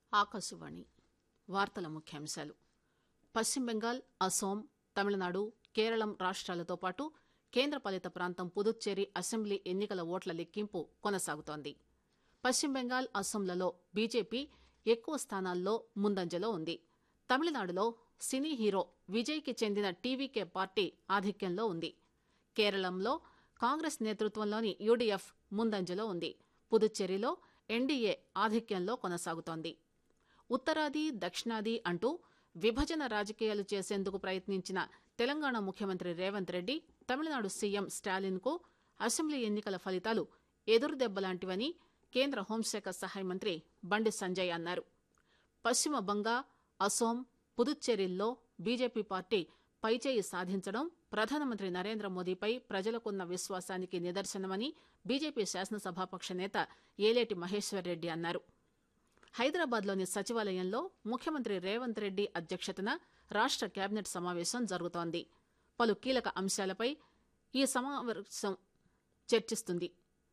ఆకాశవాణి వార్తల ముఖ్యాంశాలు పశ్చిమ బెంగాల్ అస్సోం తమిళనాడు కేరళం రాష్ట్రాలతో పాటు కేంద్రపాలిత ప్రాంతం పుదుచ్చేరి అసెంబ్లీ ఎన్నికల ఓట్ల లెక్కింపు కొనసాగుతోంది పశ్చిమ బెంగాల్ అస్సోంలలో బీజేపీ ఎక్కువ స్థానాల్లో ముందంజలో ఉంది తమిళనాడులో సినీ హీరో విజయ్కి చెందిన టీవీకే పార్టీ ఆధిక్యంలో ఉంది కేరళంలో కాంగ్రెస్ నేతృత్వంలోని యూడీఎఫ్ ముందంజలో ఉంది పుదుచ్చేరిలో ఎన్డీఏ ఆధిక్యంలో కొనసాగుతోంది ఉత్తరాది దక్షిణాది అంటూ విభజన రాజకీయాలు చేసేందుకు ప్రయత్నించిన తెలంగాణ ముఖ్యమంత్రి రేవంత్ రెడ్డి తమిళనాడు సీఎం స్టాలిన్ కు అసెంబ్లీ ఎన్నికల ఫలితాలు ఎదురుదెబ్బలాంటివని కేంద్ర హోంశాఖ సహాయ మంత్రి బండి సంజయ్ అన్నారు పశ్చిమ బంగా అసోం పుదుచ్చేరిల్లో బీజేపీ పార్టీ పైచేయి సాధించడం ప్రధానమంత్రి నరేంద్ర మోదీపై ప్రజలకున్న విశ్వాసానికి నిదర్శనమని బీజేపీ శాసనసభాపక్ష నేత ఏలేటి మహేశ్వర్ రెడ్డి అన్నారు హైదరాబాద్లోని సచివాలయంలో ముఖ్యమంత్రి రేవంత్ రెడ్డి అధ్యక్షతన రాష్ట కేబినెట్ సమావేశం జరుగుతోంది పలు కీలక అంశాలపై ఈ సమావేశం చర్చిస్తుంది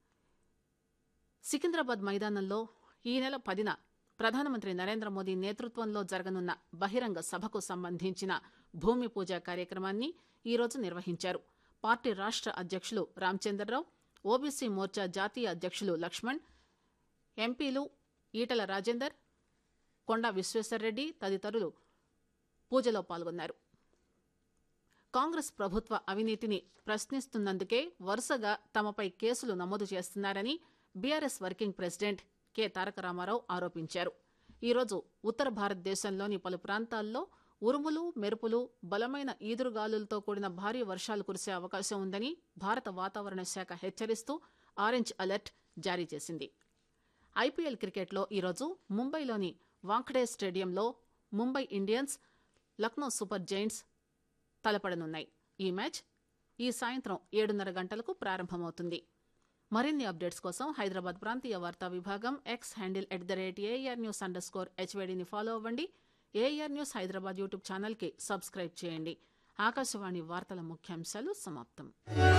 సికింద్రాబాద్ మైదానంలో ఈ నెల పదిన ప్రధానమంత్రి నరేంద్ర మోదీ నేతృత్వంలో జరగనున్న బహిరంగ సభకు సంబంధించిన భూమి పూజ కార్యక్రమాన్ని ఈరోజు నిర్వహించారు పార్టీ రాష్ట అధ్యక్షులు రామచంద్రరావు ఓబీసీ మోర్చా జాతీయ అధ్యక్షులు లక్ష్మణ్ ఎంపీలు ఈటల రాజేందర్ కొండా విశ్వేశ్వర్రెడ్డి తదితరులు పూజలో పాల్గొన్నారు కాంగ్రెస్ ప్రభుత్వ అవినీతిని ప్రశ్నిస్తున్నందుకే వరుసగా తమపై కేసులు నమోదు చేస్తున్నారని BRS working president K Taraka Rama Rao ఆరోపించారు ఈరోజు ఉత్తర భారతదేశంలోని పలు ప్రాంతాల్లో ఉరుములు మెరుపులు బలమైన ఈదురుగాలులతో కూడిన భారీ వర్షాలు కురిసే అవకాశం ఉందని భారత వాతావరణ శాఖ హెచ్చరిస్తూ ఆరెంజ్ అలర్ట్ జారీ చేసింది ఐపీఎల్ క్రికెట్లో ఈరోజు ముంబైలోని వాంఖడే స్టేడియంలో Mumbai Indians Lucknow super giants తలపడనున్నాయి ఈ మ్యాచ్ ఈ సాయంత్రం ఏడున్నర గంటలకు ప్రారంభమవుతుంది మరిన్ని అప్డేట్స్ కోసం హైదరాబాద్ ప్రాంతీయ వార్తా విభాగం X handle at the rate AR news under score హెచ్వేడిని ఫాలో అవ్వండి ఏఆర్ న్యూస్ హైదరాబాద్ యూట్యూబ్ ఛానల్కి సబ్స్క్రైబ్ చేయండి ఆకాశవాణి వార్తల ముఖ్యాంశాలు సమాప్తం